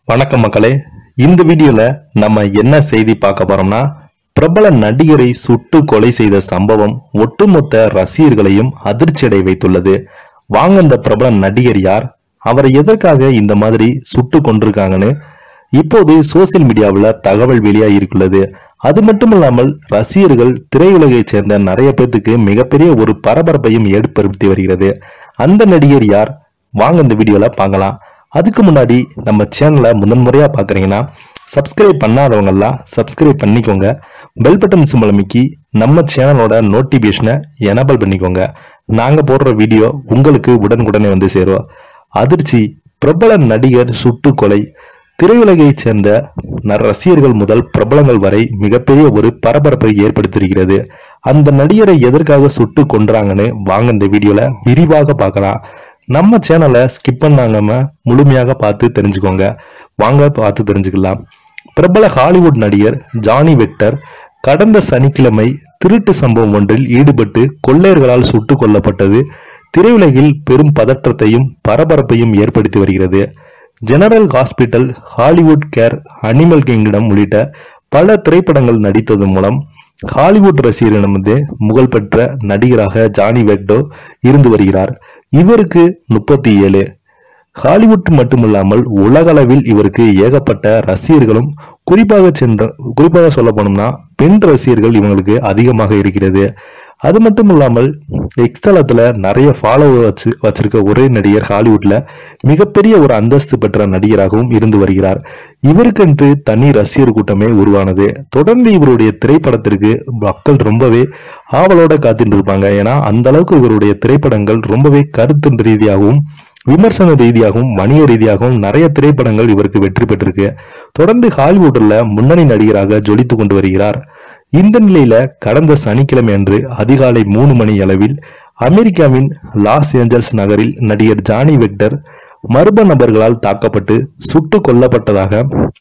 வணக்கம் மக்களே இந்த வீடியோல நம்ம என்ன செய்தி பார்க்க போறோம்னா பிரபல நடிகரை சுட்டு கொலை செய்த சம்பவம் ஒட்டுமொத்த ரசிகர்களையும் அதிர்ச்சியடை வைத்துள்ளது வாங்க இந்த பிரபல நடிகர் யார் அவரை எதற்காக இந்த மாதிரி சுட்டு கொண்டிருக்காங்கன்னு இப்போது சோசியல் மீடியாவில் தகவல் வெளியாகி இருக்குள்ளது அது மட்டும் இல்லாமல் ரசிகர்கள் திரையுலகைச் சேர்ந்த நிறைய பேர்த்துக்கு மிகப்பெரிய ஒரு பரபரப்பையும் ஏற்படுத்தி வருகிறது அந்த நடிகர் யார் வாங்க இந்த வீடியோல பார்க்கலாம் அதுக்கு முன்னாடி நம்ம சேனலை முதன்முறையா பார்க்குறீங்கன்னா சப்ஸ்கிரைப் பண்ணாதவங்கெல்லாம் சப்ஸ்கிரைப் பண்ணிக்கோங்க பெல் பட்டன் சிம்பிள் அமைக்கி நம்ம சேனலோட நோட்டிபிகேஷனை எனபிள் பண்ணிக்கோங்க நாங்க போடுற வீடியோ உங்களுக்கு உடனுக்குடனே வந்து சேரும் அதிர்ச்சி பிரபல நடிகர் சுட்டு கொலை திரையுலகைச் சேர்ந்த ந- ரசிகர்கள் முதல் பிரபலங்கள் வரை மிகப்பெரிய ஒரு பரபரப்பை ஏற்படுத்தியிருக்கிறது அந்த நடிகரை எதற்காக சுட்டு கொன்றாங்கன்னு வாங்க இந்த வீடியோல விரிவாக பார்க்கலாம் நம்ம சேனலை ஸ்கிப் பண்ணாம முழுமையாக பார்த்து தெரிஞ்சுக்கோங்க வாங்க பார்த்து தெரிஞ்சுக்கலாம் பிரபல ஹாலிவுட் நடிகர் ஜானி வெக்டர் கடந்த சனிக்கிழமை திருட்டு சம்பவம் ஒன்றில் ஈடுபட்டு கொள்ளையர்களால் சுட்டுக் கொல்லப்பட்டது திரையுலகில் பெரும் பதற்றத்தையும் பரபரப்பையும் ஏற்படுத்தி வருகிறது general hospital Hollywood care animal kingdom உள்ளிட்ட பல திரைப்படங்கள் நடித்தது மூலம் ஹாலிவுட் ரசிகரிடமிருந்து புகழ் பெற்ற நடிகராக ஜானி வெக்டோ இருந்து வருகிறார் இவருக்கு முப்பத்தி ஏழு ஹாலிவுட் மட்டுமில்லாமல் உலகளவில் இவருக்கு ஏகப்பட்ட ரசிகர்களும் குறிப்பாக சென்ற குறிப்பாக சொல்ல போனோம்னா பெண் ரசிகர்கள் இவங்களுக்கு அதிகமாக இருக்கிறது அது மட்டும் இல்லாமல் எக்ஸ்தலத்துல நிறைய ஃபாலோவர் வச்சு வச்சிருக்க ஒரே நடிகர் ஹாலிவுட்ல மிகப்பெரிய ஒரு அந்தஸ்து பெற்ற நடிகராகவும் இருந்து வருகிறார் இவருக்கென்று தனி ரசிகர் கூட்டமே உருவானது தொடர்ந்து இவருடைய திரைப்படத்திற்கு மக்கள் ரொம்பவே ஆவலோட காத்துட்டு இருப்பாங்க ஏன்னா அந்த அளவுக்கு இவருடைய திரைப்படங்கள் ரொம்பவே கருத்து ரீதியாகவும் விமர்சன ரீதியாகவும் வணிக ரீதியாகவும் நிறைய திரைப்படங்கள் இவருக்கு வெற்றி பெற்றிருக்கு தொடர்ந்து ஹாலிவுட்ல முன்னணி நடிகராக ஜொலித்து கொண்டு வருகிறார் இந்த நிலையில கடந்த சனிக்கிழமை அன்று அதிகாலை மூணு மணி அளவில் அமெரிக்காவின் லாஸ் ஏஞ்சல்ஸ் நகரில் நடிகர் ஜானி வெக்டர் மர்ம நபர்களால் தாக்கப்பட்டு சுட்டுக் கொல்லப்பட்டதாக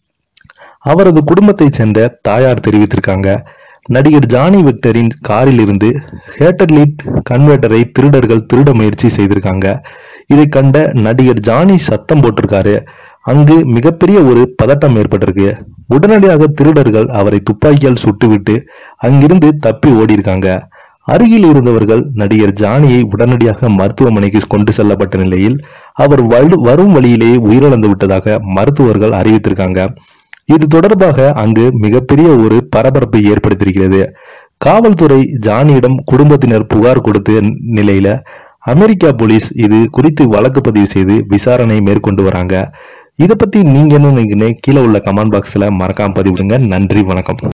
அவரது குடும்பத்தைச் சேர்ந்த தாயார் தெரிவித்திருக்காங்க நடிகர் ஜானி விக்டரின் காரில் இருந்து ஹேட்டர்லீட் கன்வெர்ட்டரை திருடர்கள் திருட முயற்சி செய்திருக்காங்க இதை கண்ட நடிகர் ஜானி சத்தம் போட்டிருக்காரு அங்கு மிகப்பெரிய ஒரு பதட்டம் ஏற்பட்டிருக்கு உடனடியாக திருடர்கள் அவரை துப்பாக்கியால் சுட்டுவிட்டு அங்கிருந்து தப்பி ஓடியிருக்காங்க அருகில் இருந்தவர்கள் நடிகர் ஜானியை உடனடியாக மருத்துவமனைக்கு கொண்டு செல்லப்பட்ட நிலையில் அவர் வலு- வரும் வழியிலேயே உயிரிழந்து விட்டதாக மருத்துவர்கள் அறிவித்திருக்காங்க இது தொடர்பாக அங்கு மிகப்பெரிய ஒரு பரபரப்பை ஏற்படுத்தியிருக்கிறது காவல்துறை ஜானியிடம் குடும்பத்தினர் புகார் கொடுத்த நிலையில அமெரிக்கா போலீஸ் இது குறித்து வழக்கு பதிவு செய்து விசாரணை மேற்கொண்டு வராங்க இதை பத்தி நீங்க என்ன நினைக்கிறீங்க? கீழே உள்ள கமெண்ட் பாக்ஸ்ல மறக்காம பதிவிடுங்க நன்றி வணக்கம்